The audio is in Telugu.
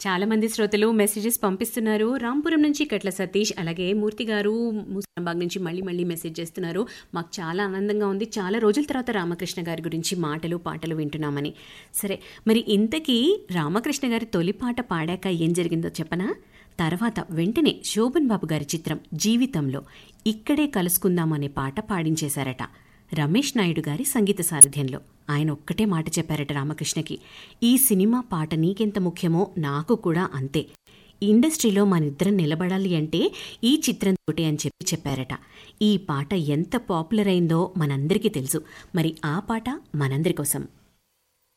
చాలా మంది శ్రోతలు మెసేజెస్ పంపిస్తున్నారు రాంపురం నుంచి కట్ల సతీష్ అలాగే మూర్తి గారు ముసాంబాగ్ నుంచి మళ్ళీ మళ్ళీ మెసేజ్ చేస్తున్నారు మాకు చాలా ఆనందంగా ఉంది చాలా రోజుల తర్వాత రామకృష్ణ గారి గురించి మాటలు పాటలు వింటున్నామని సరే మరి ఇంతకీ రామకృష్ణ గారి తొలి పాట పాడాక ఏం జరిగిందో చెప్పనా తర్వాత వెంటనే శోభన్ బాబు గారి చిత్రం జీవితంలో ఇక్కడే కలుసుకుందాం అనే పాట పాడించేశారట రమేష్ నాయుడు గారి సంగీత సారథ్యంలో ఆయన ఒక్కటే మాట చెప్పారట రామకృష్ణకి ఈ సినిమా పాట నీకెంత ముఖ్యమో నాకు కూడా అంతే ఇండస్ట్రీలో మనిద్దరం నిలబడాలి అంటే ఈ చిత్రంతోటే అని చెప్పి చెప్పారట ఈ పాట ఎంత పాపులర్ అయిందో మనందరికీ తెలుసు మరి ఆ పాట మనందరి కోసం